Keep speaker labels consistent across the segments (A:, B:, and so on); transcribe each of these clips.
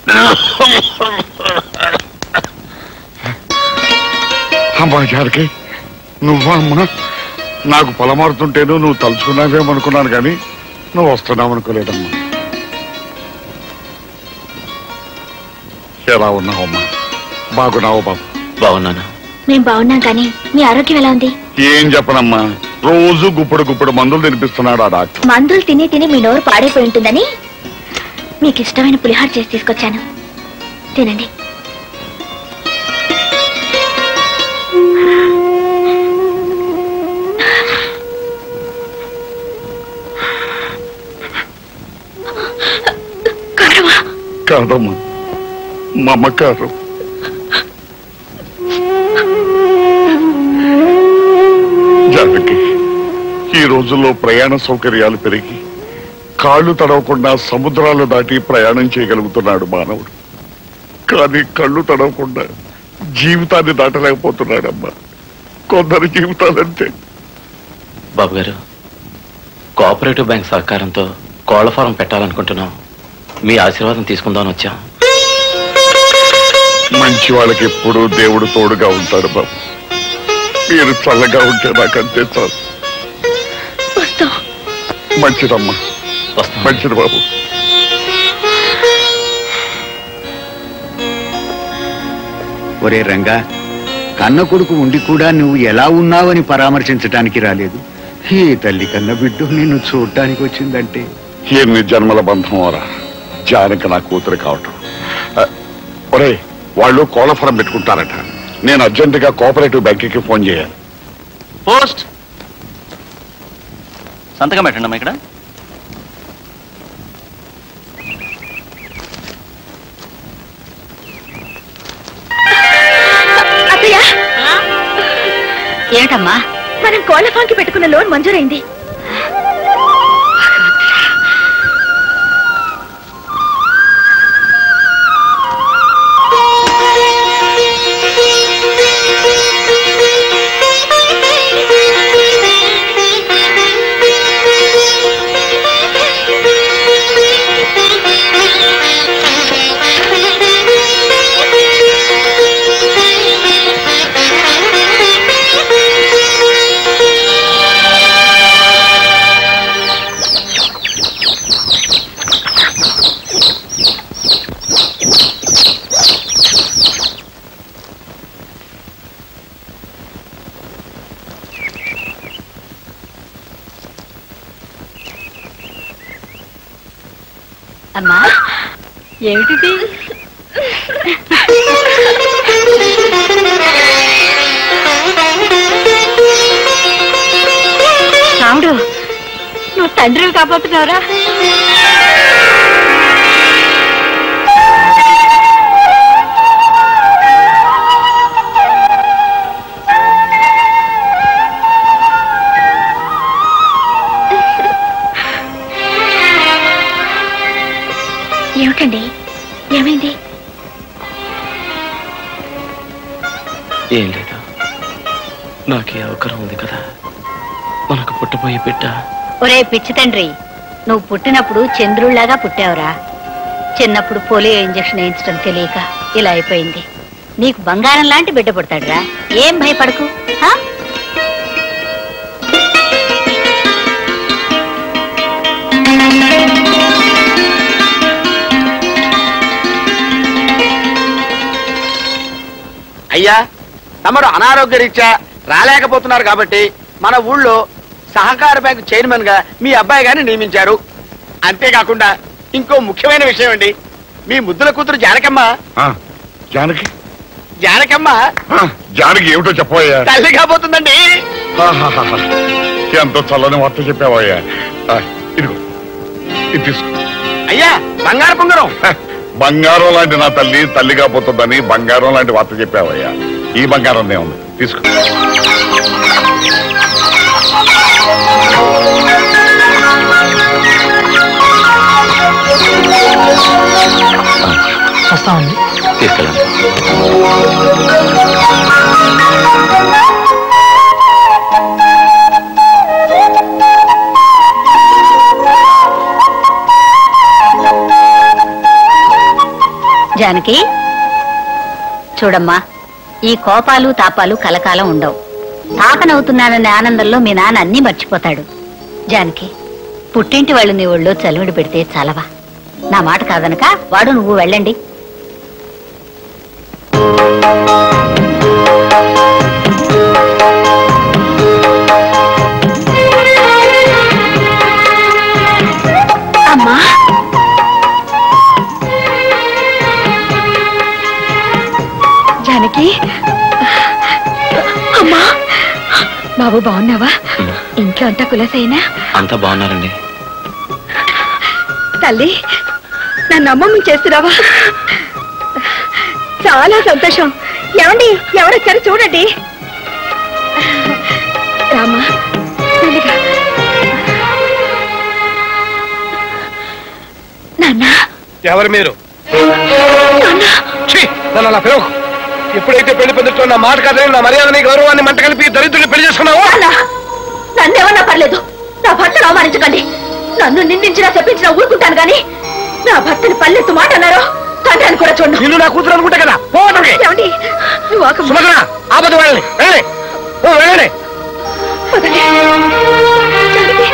A: అమ్మా జానకి నువ్వా అమ్మా నాకు పొలమారుతుంటేను నువ్వు తలుచుకున్నావేమనుకున్నాను కానీ నువ్వు వస్తున్నావనుకోలేదమ్మా ఎలా ఉన్నావమ్మా బాగున్నావు బాబు
B: బాగున్నాను
C: మేం బాగున్నాం కానీ మీ ఆరోగ్యం ఎలా ఉంది
A: ఏం చెప్పనమ్మా రోజు గుప్పుడు గుప్పుడు మందులు తినిపిస్తున్నాడు ఆ డాక్టర్
C: మందులు తిని తిని మీ నోరు పాడైపోయి ఉంటుందని మీకు ఇష్టమైన పులిహార చేసి తీసుకొచ్చాను తినండి కారమా
A: కాదమ్మా మమకారం జానకి ఈ రోజుల్లో ప్రయాణ సౌకర్యాలు పెరిగి కాళ్ళు తడవకుండా సముద్రాలు దాటి ప్రయాణం చేయగలుగుతున్నాడు మానవుడు కానీ కళ్ళు తడవకుండా జీవితాన్ని దాటలేకపోతున్నాడమ్మా కొందరి జీవితాలంటే
B: బాబు గారు కోఆపరేటివ్ బ్యాంక్ సహకారంతో కోళ్ల ఫారం పెట్టాలనుకుంటున్నాం మీ ఆశీర్వాదం తీసుకుందామని వచ్చాం
A: మంచి వాళ్ళకి ఎప్పుడూ దేవుడు తోడుగా ఉంటాడు బాబు మీరు చల్లగా ఉంటే నాకంతే చాలు
C: వస్తాం
A: మంచిదమ్మా
B: వస్తాం
A: మంచిది బాబు
D: ఒరే రంగా కన్న కొడుకు ఉండి కూడా నువ్వు ఎలా ఉన్నావని పరామర్శించటానికి రాలేదు ఈ తల్లి కన్న బిడ్డు నిన్ను చూడటానికి వచ్చిందంటే
A: ఎన్ని జన్మల బంధం రా జానకి నా కూతురు కావటం ఆ, ఒరే వాళ్ళు కోళ్ళ ఫారం పెట్టుకుంటారట నేను అర్జెంటుగా కోఆపరేటివ్ బ్యాంకుకి ఫోన్ చేయాలి
E: పోస్ట్ సంతకం పెట్టండి అమ్మా ఇక్కడ
C: అత్తయ్య
F: ఏమిటమ్మా
C: మనం కోళ్ల ఫాంకి పెట్టుకున్న లోన్ మంజూరైంది
F: అమ్మా ఏమిటిది రాముడు నువ్వు తండ్రివి కాబోతున్నావురా
C: ఏమిటండి ఏమైంది
B: ఏం లేదు నాకు ఈ అవకాశం ఉంది కదా మనకు పుట్టబోయే బిడ్డ
F: ఒరే పిచ్చి తండ్రి నువ్వు పుట్టినప్పుడు చంద్రుళ్లాగా పుట్టావురా చిన్నప్పుడు పోలియో ఇంజెక్షన్ వేయించడం తెలియక ఇలా అయిపోయింది నీకు బంగారం లాంటి బిడ్డ పుడతాడురా ఏం భయపడకు హా?
G: అయ్యా తమరు అనారోగ్య రీత్యా రాలేకపోతున్నారు కాబట్టి మన ఊళ్ళో సహకార బ్యాంకు చైర్మన్ గా మీ అబ్బాయి గారిని నియమించారు అంతేకాకుండా ఇంకో ముఖ్యమైన విషయం అండి మీ ముద్దుల కూతురు జానకమ్మ
A: ఆ, జానకి
G: జానకమ్మ
A: ఆ, జానకి ఏమిటో చెప్పబోయా
G: తల్లి కాబోతుందండి
A: ఎంతో చల్లని వార్త చెప్పావయ్యా ఆ, ఇదిగో ఇది తీసుకో
G: అయ్యా బంగారు పొంగరం
A: హ, బంగారం లాంటి నా తల్లి తల్లిగా పోతుందని బంగారం లాంటి వార్త చెప్పావయ్యా ఈ బంగారం ఉంది తీసుకో
B: వస్తామండి తీసుకెళ్ళండి
F: జానకి చూడమ్మా ఈ కోపాలు తాపాలు కలకాలం ఉండవు తాతనవుతున్నాననే ఆనందంలో మీ నాన్న అన్నీ మర్చిపోతాడు జానకి పుట్టింటి వాళ్ళు నీ ఒళ్ళో చలివిడి పెడితే చలవా నా మాట కాదనక వాడు నువ్వు వెళ్ళండి
C: అమ్మా జానకి అమ్మా బాబు బాగున్నావా ఇంట్లో అంతా కులసైనా
B: అంతా బాగున్నారండి
C: తల్లి నన్ను అమ్మమ్మ చేస్తున్నావా చాలా సంతోషం ఏమండి ఎవరొచ్చారు చూడండి రామా మెల్లిగా. నాన్న
H: ఎవరు మీరు
C: నాన్న
H: ఛీ, నన్ను అలా పిలవకు ఎప్పుడైతే పెళ్లి పొందుతున్న నా మాట కాదని నా మర్యాదని గౌరవాన్ని మంట కలిపి దరిద్రుని పెళ్లి చేసుకున్నావో
C: నాన్న నన్నేమన్నా పర్లేదు నా భర్తను అవమానించకండి నన్ను నిందించినా చెప్పించినా ఊరుకుంటాను గాని నా భర్తని పల్లెత్తు మాట అన్నారో తండ్రిని కూడా చూడండి
H: నిన్ను నా కూతురు అనుకుంటా కదా పోవడానికి
C: ఏమండి నువ్వు ఆకమ్మ.
H: సుమగ్ర ఆపద వెళ్ళండి వెళ్ళండి ఓ, వెళ్ళండి
C: వదలే. జానకి.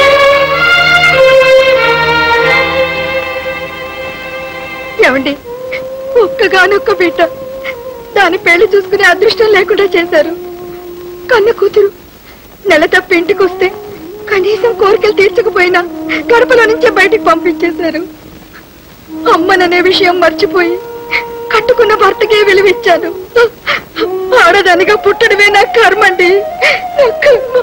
C: ఏమండి ఒక్కగానొక్క బిడ్డ దాని పెళ్లి చూసుకునే అదృష్టం లేకుండా చేశారు కన్న కూతురు నెల తప్పి ఇంటికి వస్తే కనీసం కోరికలు తీర్చకపోయినా గడపలో నుంచే బయటికి పంపించేశారు అమ్మననే విషయం మర్చిపోయి కట్టుకున్న భర్తకే విలువిచ్చాను ఆడదానిగా పుట్టడమే నా కర్మండి నా కర్మ.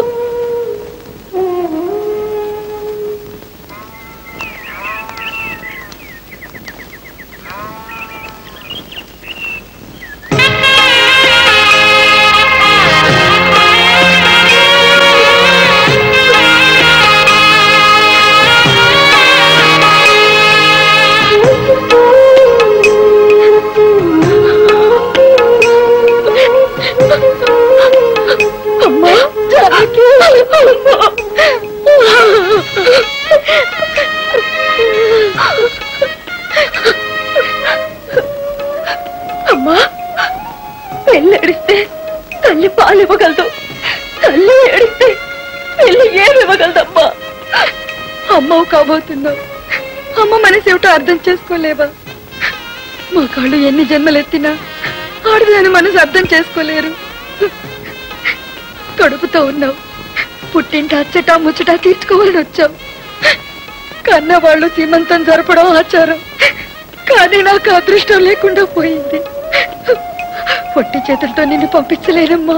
C: అమ్మా జానకి అమ్మా పెళ్ళి ఏడిస్తే తల్లి పాలు ఇవ్వగలదు తల్లి ఏడిస్తే పెళ్ళి ఏమి ఇవ్వగలదమ్మా అమ్మవు కాబోతున్నావు అమ్మ మనసు ఏమిటో అర్థం చేసుకోలేవా మా కాళ్ళు ఎన్ని జన్మలెత్తినా ఆడదాని మనసు అర్థం చేసుకోలేరు కడుపుతో ఉన్నావు పుట్టింటి అచ్చట ముచ్చట తీర్చుకోవాలని వచ్చావు కన్న వాళ్ళు సీమంతం జరపడం ఆచారం కానీ నాకు అదృష్టం లేకుండా పోయింది పొట్టి చేతులతో నిన్ను పంపించలేనమ్మా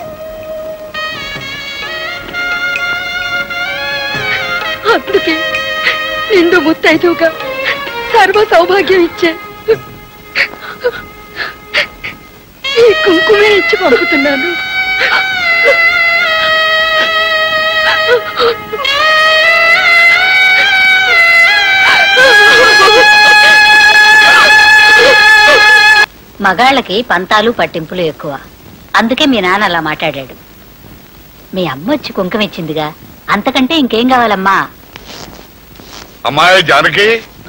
C: అందుకే నిండు ముత్తైదుగా సర్వ సౌభాగ్యం ఇచ్చే ఈ కుంకుమే ఇచ్చి పంపుతున్నాను
F: మగాళ్ళకి పంతాలు పట్టింపులు ఎక్కువ అందుకే మీ నాన్న అలా మాట్లాడాడు మీ అమ్మ వచ్చి కుంకుమ ఇచ్చిందిగా అంతకంటే ఇంకేం కావాలమ్మా
A: అమ్మాయి జానకి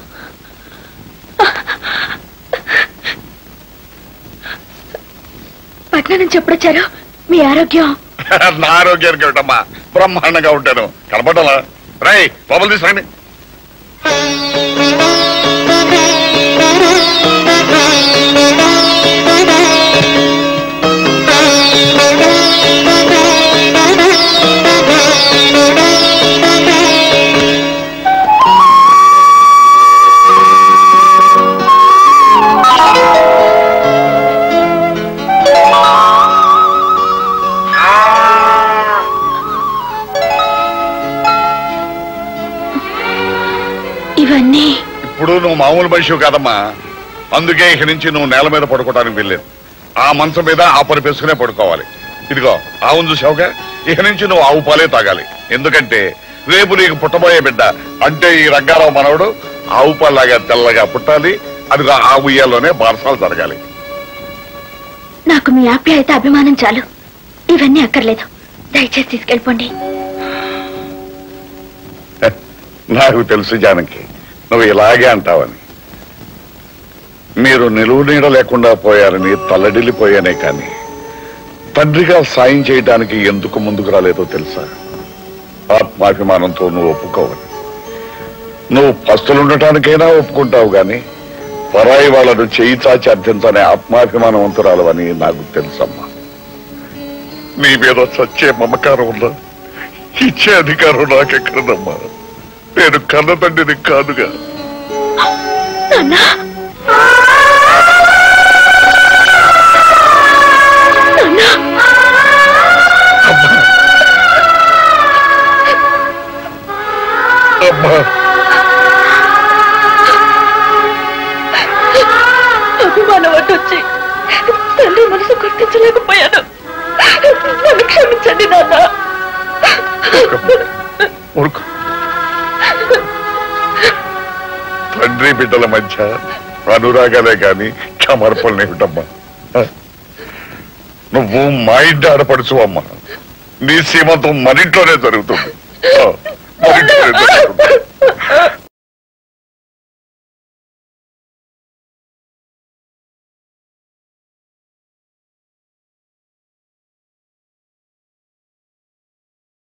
C: పట్నం నుంచి ఎప్పుడొచ్చారు మీ ఆరోగ్యం
A: నా ఆరోగ్యానికి ఏమిటమ్మా బ్రహ్మాండంగా ఉంటాను కనపడాలా రై లోపల తీసుకురండి
C: ఇవన్నీ
A: ఇప్పుడు నువ్వు మామూలు మనిషివి కాదమ్మా అందుకే ఇక నుంచి నువ్వు నేల మీద పడుకోవడానికి వెళ్ళలేదు ఆ మంచం మీద ఆ పని పెసుకునే పడుకోవాలి ఇదిగో ఆవును చూసావుగా ఇక నుంచి నువ్వు ఆవు పాలే తాగాలి ఎందుకంటే రేపు నీకు పుట్టబోయే బిడ్డ అంటే ఈ రంగారావు మనవడు ఆవు పాలాగా తెల్లగా పుట్టాలి అదిగో ఆ ఉయ్యాల్లోనే బారసాలు జరగాలి
C: నాకు మీ ఆప్యాయత అభిమానం చాలు ఇవన్నీ అక్కర్లేదు దయచేసి తీసుకెళ్ళిపోండి
A: నాకు తెలుసు జానకి నువ్వు ఇలాగే అంటావని మీరు నిలువు నీడ లేకుండా పోయారని తల్లడిల్లిపోయానే కానీ తండ్రిగా సాయం చేయడానికి ఎందుకు ముందుకు రాలేదో తెలుసా ఆత్మాభిమానంతో నువ్వు ఒప్పుకోవాలి నువ్వు పస్తులుండటానికైనా ఒప్పుకుంటావు గాని పరాయి వాళ్ళను చేయి చాచి అర్థించనే ఆత్మాభిమానవంతురాలవని నాకు తెలుసమ్మా నీ మీద సచ్చే మమకారం ఉందా ఇచ్చే అధికారం నాకెక్కడదమ్మా నేను కన్న తండ్రిని కాదుగా అమ్మా
C: అభిమానం అడ్డొచ్చి తండ్రి మనసు గుర్తించలేకపోయాను నన్ను క్షమించండి నాన్న
A: ఊరుకో తండ్రి బిడ్డల మధ్య అనురాగాలే గాని క్షమర్పణలు ఏమిటమ్మా ఆ? నువ్వు మా ఇంటి ఆడపడుచు అమ్మా నీ సీమంతం మరింట్లోనే జరుగుతుంది ఆ.